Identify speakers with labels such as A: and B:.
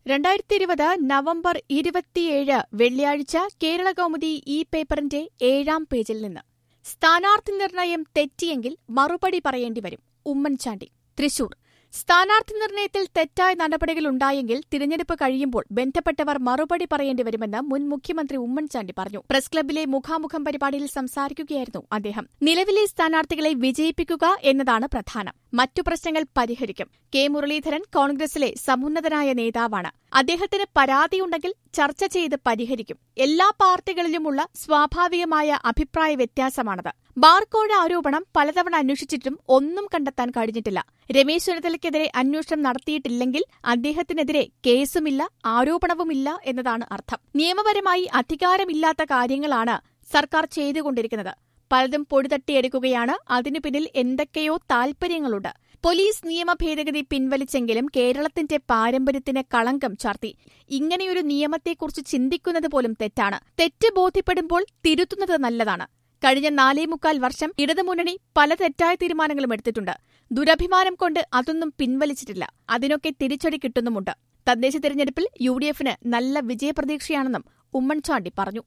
A: രണ്ടായിരത്തി ഇരുപത് നവംബർ ഇരുപത്തിയേഴ് വെള്ളിയാഴ്ച കേരള കൗമുദി ഈ പേപ്പറിന്റെ ഏഴാം പേജിൽ നിന്ന് സ്ഥാനാർത്ഥി നിർണയം തെറ്റിയെങ്കിൽ മറുപടി പറയേണ്ടി വരും ഉമ്മൻചാണ്ടി തൃശൂർ സ്ഥാനാർത്ഥി നിർണയത്തിൽ തെറ്റായ നടപടികൾ ഉണ്ടായെങ്കിൽ തിരഞ്ഞെടുപ്പ് കഴിയുമ്പോൾ ബന്ധപ്പെട്ടവർ മറുപടി പറയേണ്ടി വരുമെന്ന് മുൻ മുഖ്യമന്ത്രി ഉമ്മൻചാണ്ടി പറഞ്ഞു പ്രസ് ക്ലബിലെ മുഖാമുഖം പരിപാടിയിൽ സംസാരിക്കുകയായിരുന്നു അദ്ദേഹം നിലവിലെ സ്ഥാനാർത്ഥികളെ വിജയിപ്പിക്കുക എന്നതാണ് പ്രധാനം മറ്റു പ്രശ്നങ്ങൾ പരിഹരിക്കും കെ മുരളീധരൻ കോൺഗ്രസിലെ സമുന്നതനായ നേതാവാണ് അദ്ദേഹത്തിന് പരാതിയുണ്ടെങ്കിൽ ചർച്ച ചെയ്ത് പരിഹരിക്കും എല്ലാ പാർട്ടികളിലുമുള്ള സ്വാഭാവികമായ അഭിപ്രായ വ്യത്യാസമാണത് ബാർക്കോഴ ആരോപണം പലതവണ അന്വേഷിച്ചിട്ടും ഒന്നും കണ്ടെത്താൻ കഴിഞ്ഞിട്ടില്ല രമേശ് ചെന്നിത്തലയ്ക്കെതിരെ അന്വേഷണം നടത്തിയിട്ടില്ലെങ്കിൽ അദ്ദേഹത്തിനെതിരെ കേസുമില്ല ആരോപണവുമില്ല എന്നതാണ് അർത്ഥം നിയമപരമായി അധികാരമില്ലാത്ത കാര്യങ്ങളാണ് സർക്കാർ ചെയ്തുകൊണ്ടിരിക്കുന്നത് പലതും പൊടിതട്ടിയെടുക്കുകയാണ് അതിനു പിന്നിൽ എന്തൊക്കെയോ താൽപര്യങ്ങളുണ്ട് പോലീസ് നിയമ ഭേദഗതി പിൻവലിച്ചെങ്കിലും കേരളത്തിന്റെ പാരമ്പര്യത്തിന് കളങ്കം ചാർത്തി ഇങ്ങനെയൊരു നിയമത്തെക്കുറിച്ച് ചിന്തിക്കുന്നത് പോലും തെറ്റാണ് തെറ്റ് ബോധ്യപ്പെടുമ്പോൾ തിരുത്തുന്നത് നല്ലതാണ് കഴിഞ്ഞ നാലേ മുക്കാൽ വർഷം ഇടതുമുന്നണി പല തെറ്റായ തീരുമാനങ്ങളും എടുത്തിട്ടുണ്ട് ദുരഭിമാനം കൊണ്ട് അതൊന്നും പിൻവലിച്ചിട്ടില്ല അതിനൊക്കെ തിരിച്ചടി കിട്ടുന്നുമുണ്ട് തദ്ദേശ തെരഞ്ഞെടുപ്പിൽ യു ഡി എഫിന് നല്ല വിജയപ്രതീക്ഷയാണെന്നും ഉമ്മൻചാണ്ടി പറഞ്ഞു